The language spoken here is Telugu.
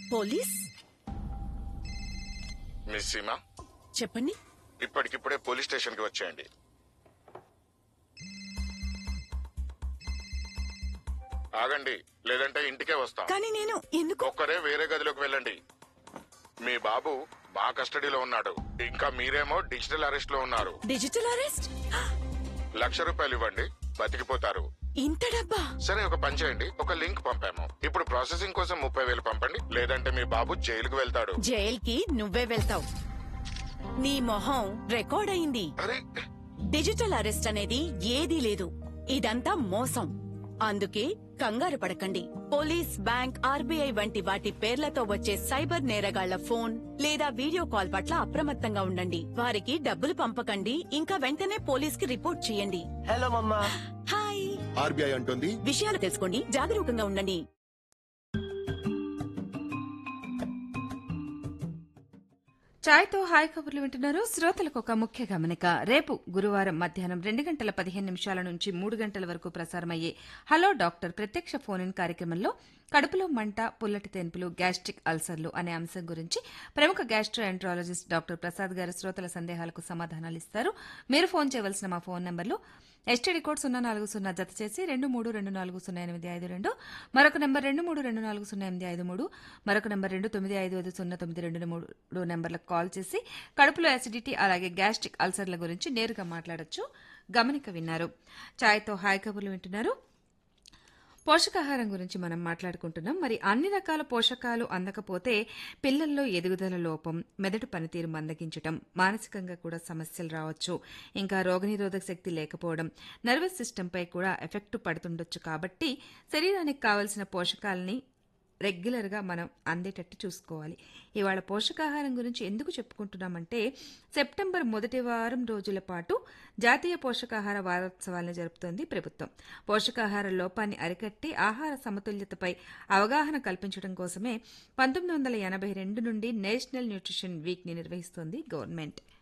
పోలీస్ మిస్ సీమా చెప్పండి ఇప్పటికిప్పుడే పోలీస్ స్టేషన్ కి వచ్చేయండి ఆగండి లేదంటే ఇంటికే వస్తాం కానీ నేను ఎందుకు ఒక్కరే వేరే గదిలోకి వెళ్ళండి మీ బాబు మా కస్టడీలో ఉన్నాడు ఇంకా మీరేమో డిజిటల్ అరెస్ట్ లో ఉన్నారు డిజిటల్ అరెస్ట్ లక్ష రూపాయలు ఇవ్వండి బతికిపోతారు ఇంత డబ్బా సరే ఒక పని చేయండి ఒక లింక్ పంపాము ఇప్పుడు ప్రాసెసింగ్ కోసం ముప్పై వేలు పంపండి లేదంటే మీ బాబు జైలుకు వెళ్తాడు జైల్కి నువ్వే వెళ్తావు నీ మొహం రికార్డ్ అయింది అరే డిజిటల్ అరెస్ట్ అనేది ఏదీ లేదు ఇదంతా మోసం అందుకే కంగారు పడకండి పోలీస్ బ్యాంక్ ఆర్బీఐ వంటి వాటి పేర్లతో వచ్చే సైబర్ నేరగాళ్ల ఫోన్ లేదా వీడియో కాల్ పట్ల అప్రమత్తంగా ఉండండి వారికి డబ్బులు పంపకండి ఇంకా వెంటనే పోలీస్ కి రిపోర్ట్ చేయండి హలో మమ్మా హాయ్ ఆర్బీఐ అంటోంది విషయాలు తెలుసుకోండి జాగరూకంగా ఉండండి ఛాయ్తో హాయ్ కబుర్లు వింటున్నారు శ్రోతలకు ఒక ముఖ్య గమనిక రేపు గురువారం మధ్యాహ్నం రెండు గంటల పదిహేను నిమిషాల నుంచి మూడు గంటల వరకు ప్రసారమయ్యే హలో డాక్టర్ ప్రత్యక్ష ఫోన్ ఇన్ కార్యక్రమంలో కడుపులో మంట పుల్లటి తెన్పులు గ్యాస్ట్రిక్ అల్సర్లు అనే అంశం గురించి ప్రముఖ గ్యాస్ట్రో ఎంట్రాలజిస్ట్ డాక్టర్ ప్రసాద్ గారు శ్రోతల సందేహాలకు సమాధానాలు ఇస్తారు మీరు ఫోన్ చేయవలసిన మా ఫోన్ నంబర్లు ఎస్టీడీ కోడ్ సున్నా నాలుగు సున్నా జత చేసి రెండు మూడు రెండు నాలుగు సున్నా ఎనిమిది ఐదు రెండు మరొక నెంబర్ రెండు మూడు రెండు నాలుగు సున్నా ఎనిమిది ఐదు మూడు మరొక నెంబర్ రెండు తొమ్మిది ఐదు ఐదు సున్నా తొమ్మిది రెండు మూడు నెంబర్లకు కాల్ చేసి కడుపులో అసిడిటీ అలాగే గ్యాస్ట్రిక్ అల్సర్ల గురించి నేరుగా మాట్లాడొచ్చు గమనిక విన్నారు ఛాయ్తో హాయ్ కబుర్లు వింటున్నారు పోషకాహారం గురించి మనం మాట్లాడుకుంటున్నాం మరి అన్ని రకాల పోషకాలు అందకపోతే పిల్లల్లో ఎదుగుదల లోపం మెదడు పనితీరు మందగించటం మానసికంగా కూడా సమస్యలు రావచ్చు ఇంకా రోగనిరోధక శక్తి లేకపోవడం నర్వస్ సిస్టంపై కూడా ఎఫెక్ట్ పడుతుండొచ్చు కాబట్టి శరీరానికి కావలసిన పోషకాలని రెగ్యులర్గా మనం అందేటట్టు చూసుకోవాలి ఇవాళ పోషకాహారం గురించి ఎందుకు చెప్పుకుంటున్నామంటే సెప్టెంబర్ మొదటి వారం రోజుల పాటు జాతీయ పోషకాహార వారోత్సవాలను జరుపుతోంది ప్రభుత్వం పోషకాహార లోపాన్ని అరికట్టి ఆహార సమతుల్యతపై అవగాహన కల్పించడం కోసమే పంతొమ్మిది వందల ఎనభై రెండు నుండి నేషనల్ న్యూట్రిషన్ వీక్ని నిర్వహిస్తోంది గవర్నమెంట్